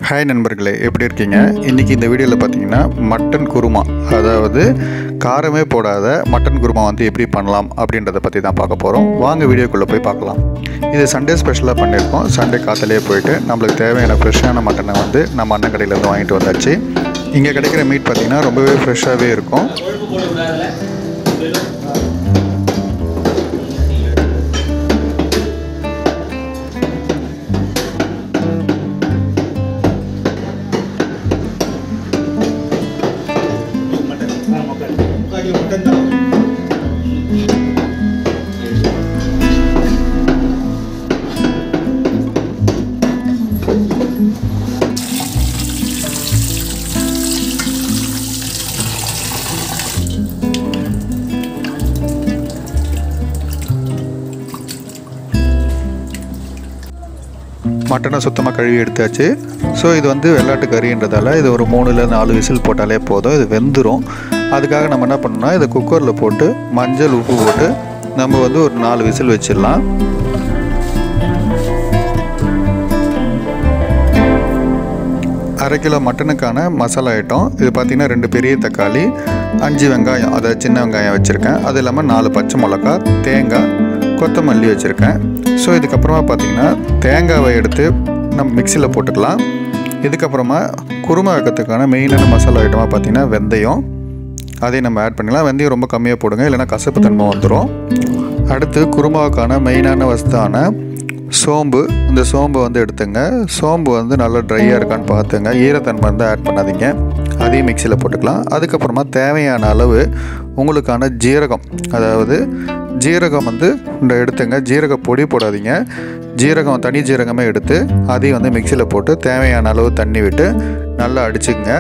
hi நண்பர்களே எப்படி இருக்கீங்க இன்றைக்கி இந்த வீடியோவில் பார்த்தீங்கன்னா மட்டன் குருமா அதாவது காரமே போடாத மட்டன் குருமா வந்து எப்படி பண்ணலாம் அப்படின்றத பற்றி தான் பார்க்க போகிறோம் வாங்க வீடியோக்குள்ளே போய் பார்க்கலாம் இது சண்டே ஸ்பெஷலாக பண்ணியிருக்கோம் சண்டே காத்தாலேயே போயிட்டு நம்மளுக்கு தேவையான ஃப்ரெஷ்ஷான மட்டனை வந்து நம்ம அண்ணன் கடையிலேருந்து வாங்கிட்டு வந்தாச்சு இங்கே கிடைக்கிற மீட் பார்த்திங்கன்னா ரொம்பவே ஃப்ரெஷ்ஷாகவே இருக்கும் மட்டனை சுத்தமாக கழுவி எடுத்தாச்சு ஸோ இது வந்து வெள்ளாட்டு கறின்றதால இது ஒரு மூணுல நாலு விசில் போட்டாலே போதும் இது வெந்துடும் அதுக்காக நம்ம என்ன பண்ணோம்னா இதை குக்கரில் போட்டு மஞ்சள் உப்பு போட்டு நம்ம வந்து ஒரு நாலு விசில் வச்சிடலாம் அரை கிலோ மட்டனுக்கான மசாலா ஐட்டம் இது பார்த்திங்கன்னா ரெண்டு பெரிய தக்காளி அஞ்சு வெங்காயம் அதாவது சின்ன வெங்காயம் வச்சுருக்கேன் அது இல்லாமல் நாலு பச்சை மிளகா தேங்காய் கொத்தமல்லி வச்சுருக்கேன் ஸோ இதுக்கப்புறமா பார்த்திங்கன்னா தேங்காவை எடுத்து நம்ம மிக்சியில் போட்டுக்கலாம் இதுக்கப்புறமா குருமா வைக்கிறதுக்கான மெயினான மசாலா ஐட்டமாக பார்த்திங்கன்னா வெந்தயம் அதையும் நம்ம ஆட் பண்ணிக்கலாம் வெந்தயம் ரொம்ப கம்மியாக போடுங்க இல்லைனா கசப்பு தன்மை வந்துடும் அடுத்து குருமாவுக்கான மெயினான வஸ்தான சோம்பு இந்த சோம்பை வந்து எடுத்துங்க சோம்பு வந்து நல்லா ட்ரையாக இருக்கான்னு பார்த்துங்க ஈரத்தன்மை வந்து ஆட் பண்ணாதீங்க அதையும் மிக்சியில் போட்டுக்கலாம் அதுக்கப்புறமா தேவையான அளவு உங்களுக்கான ஜீரகம் அதாவது ஜீரகம் வந்து இந்த எடுத்துங்க ஜீரக பொடி போடாதீங்க ஜீரகம் தனி ஜீரகமே எடுத்து அதையும் வந்து மிக்சியில் போட்டு தேவையான அளவு தண்ணி விட்டு நல்லா அடிச்சுங்க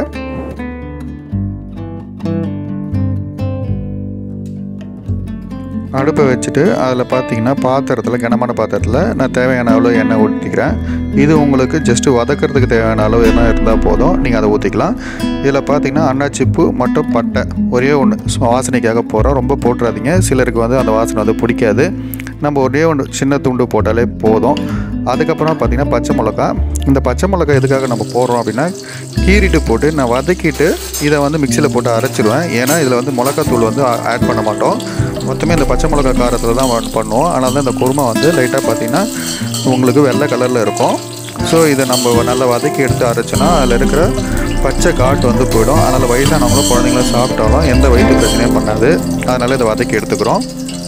அடுப்பை வச்சுட்டு அதில் பார்த்தீங்கன்னா பாத்திரத்தில் கனமான பாத்திரத்தில் நான் தேவையான அளவு எண்ணெய் ஊற்றிக்கிறேன் இது உங்களுக்கு ஜஸ்ட்டு வதக்கிறதுக்கு தேவையான அளவு எண்ணெய் இருந்தால் போதும் நீங்கள் அதை ஊற்றிக்கலாம் இதில் பார்த்தீங்கன்னா அன்னாச்சிப்பு மற்றும் பட்டை ஒரே ஒன்று வாசனைக்காக போகிறோம் ரொம்ப போட்டுறாதீங்க சிலருக்கு வந்து அந்த வாசனை வந்து பிடிக்காது நம்ம ஒரே ஒன்று சின்ன துண்டு போட்டாலே போதும் அதுக்கப்புறம் பார்த்திங்கன்னா பச்சை மிளகா இந்த பச்சை மிளகா எதுக்காக நம்ம போடுறோம் அப்படின்னா கீறிட்டு போட்டு நான் வதக்கிட்டு இதை வந்து மிக்சியில் போட்டு அரைச்சிடுவேன் ஏன்னா இதில் வந்து மிளகாத்தூள் வந்து ஆட் பண்ண மாட்டோம் மொத்தமே இந்த பச்சை மிளகா காரத்தில் தான் பண்ணுவோம் ஆனால் தான் இந்த குருமா வந்து லைட்டாக பார்த்திங்கன்னா உங்களுக்கு வெள்ளை கலரில் இருக்கும் ஸோ இதை நம்ம நல்லா வதக்கி எடுத்து அரைச்சோன்னா அதில் இருக்கிற பச்சை காட்டு வந்து போயிடும் அதனால் வயசானவங்களும் குழந்தைங்களும் சாப்பிட்டாலும் எந்த வயிற்று பிரச்சனையும் பண்ணாது அதனால் இதை வதக்கி எடுத்துக்கிறோம்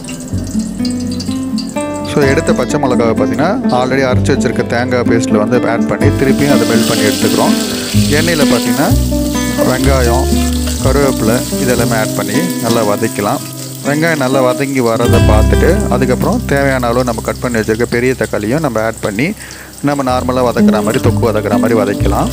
ஸோ எடுத்த பச்சை மிளகாவை பார்த்தீங்கன்னா ஆல்ரெடி அரைச்சி வச்சுருக்க தேங்காய் பேஸ்ட்டில் வந்து ஆட் பண்ணி திருப்பியும் அதை மெல்ட் பண்ணி எடுத்துக்கிறோம் எண்ணெயில் பார்த்தீங்கன்னா வெங்காயம் கருவேப்பிலை இதெல்லாமே ஆட் பண்ணி நல்லா வதக்கலாம் வெங்காயம் நல்லா வதங்கி வரதை பார்த்துட்டு அதுக்கப்புறம் தேவையான அளவு நம்ம கட் பண்ணி வச்சுருக்க பெரிய தக்காளியும் நம்ம ஆட் பண்ணி நம்ம நார்மலாக வதக்குற மாதிரி தொக்கு வதக்குற மாதிரி வதக்கலாம்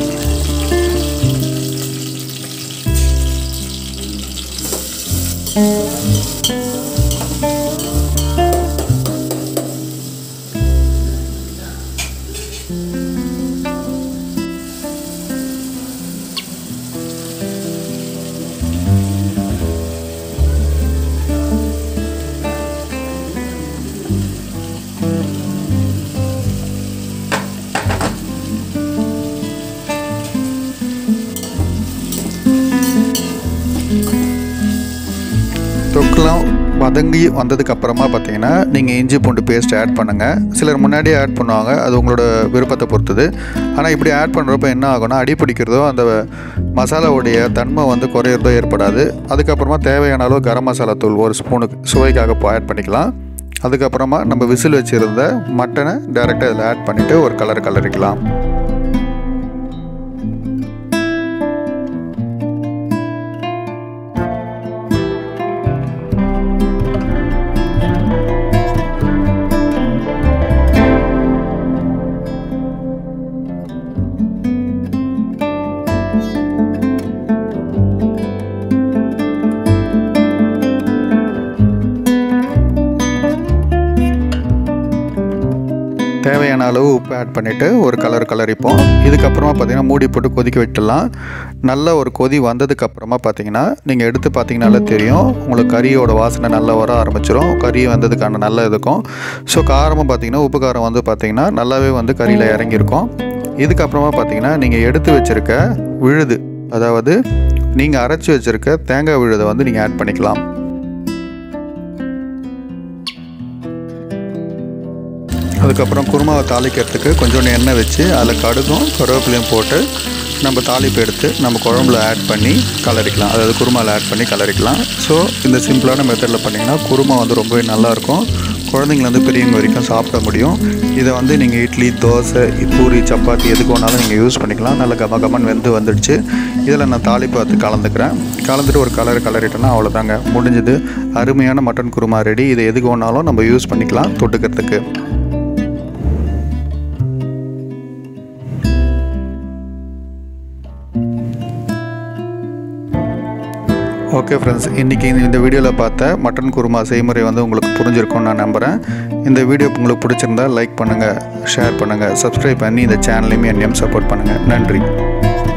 தொக்குலாம் வதங்கி வந்ததுக்கு அப்புறமா பார்த்தீங்கன்னா நீங்கள் இஞ்சி பூண்டு பேஸ்ட் ஆட் பண்ணுங்கள் சிலர் முன்னாடியே ஆட் பண்ணுவாங்க அது உங்களோட விருப்பத்தை பொறுத்தது ஆனால் இப்படி ஆட் பண்ணுறப்ப என்ன ஆகும்னா அடி பிடிக்கிறதோ அந்த மசாலாவுடைய தன்மை வந்து குறையிறதோ ஏற்படாது அதுக்கப்புறமா தேவையான அளவு கரம் மசாலா தூள் ஒரு ஸ்பூனுக்கு சுவைக்காக ஆட் பண்ணிக்கலாம் அதுக்கப்புறமா நம்ம விசில் வச்சுருந்த மட்டனை டைரெக்டாக இதில் ஆட் பண்ணிவிட்டு ஒரு கலர் கலரிக்கலாம் தேவையான அளவு உப்பு ஆட் பண்ணிவிட்டு ஒரு கலர் கலரிப்போம் இதுக்கப்புறமா பார்த்தீங்கன்னா மூடி போட்டு கொதிக்க விட்டுடலாம் நல்ல ஒரு கொதி வந்ததுக்கப்புறமா பார்த்தீங்கன்னா நீங்கள் எடுத்து பார்த்தீங்கனாலே தெரியும் உங்களுக்கு கறியோட வாசனை நல்லா வர ஆரம்பிச்சிடும் கறி வந்ததுக்கான நல்ல இருக்கும் ஸோ காரமும் பார்த்தீங்கன்னா உப்பு காரம் வந்து பார்த்தீங்கன்னா நல்லாவே வந்து கறியில் இறங்கியிருக்கும் இதுக்கப்புறமா பார்த்தீங்கன்னா நீங்கள் எடுத்து வச்சுருக்க விழுது அதாவது நீங்கள் அரைச்சி வச்சுருக்க தேங்காய் விழுதை வந்து நீங்கள் ஆட் பண்ணிக்கலாம் அதுக்கப்புறம் குருமாவை தாளிக்கிறதுக்கு கொஞ்சோண்டு எண்ணெய் வச்சு அதில் கடுகும் கருவேப்பிலையும் போட்டு நம்ம தாளிப்பு எடுத்து நம்ம குழம்புல ஆட் பண்ணி கலரிக்கலாம் அதாவது குருமாவில் ஆட் பண்ணி கலரிக்கலாம் ஸோ இந்த சிம்பிளான மெத்தடில் பண்ணிங்கன்னா குருமா வந்து ரொம்பவே நல்லாயிருக்கும் குழந்தைங்கலேருந்து பெரியவங்க வரைக்கும் சாப்பிட முடியும் இதை வந்து நீங்கள் இட்லி தோசை பூரி சப்பாத்தி எதுக்கு வேணாலும் நீங்கள் யூஸ் பண்ணிக்கலாம் நல்ல கம கமன் வெந்து வந்துடுச்சு இதில் நான் தாளிப்பு பார்த்து கலந்துக்கிறேன் கலந்துட்டு ஒரு கலர் கலரிட்டேன்னா அவ்வளோதாங்க முடிஞ்சது அருமையான மட்டன் குருமா ரெடி இதை எதுக்கு வேணாலும் நம்ம யூஸ் பண்ணிக்கலாம் தொட்டுக்கிறதுக்கு ஓகே ஃப்ரெண்ட்ஸ் இன்றைக்கி இந்த வீடியோவில் பார்த்த மட்டன் குருமா செய்முறை வந்து உங்களுக்கு புரிஞ்சிருக்கும்னு நான் நம்புகிறேன் இந்த வீடியோ உங்களுக்கு பிடிச்சிருந்தா லைக் பண்ணுங்கள் ஷேர் பண்ணுங்கள் சப்ஸ்கிரைப் பண்ணி இந்த சேனலையுமே என்னையும் சப்போர்ட் பண்ணுங்கள் நன்றி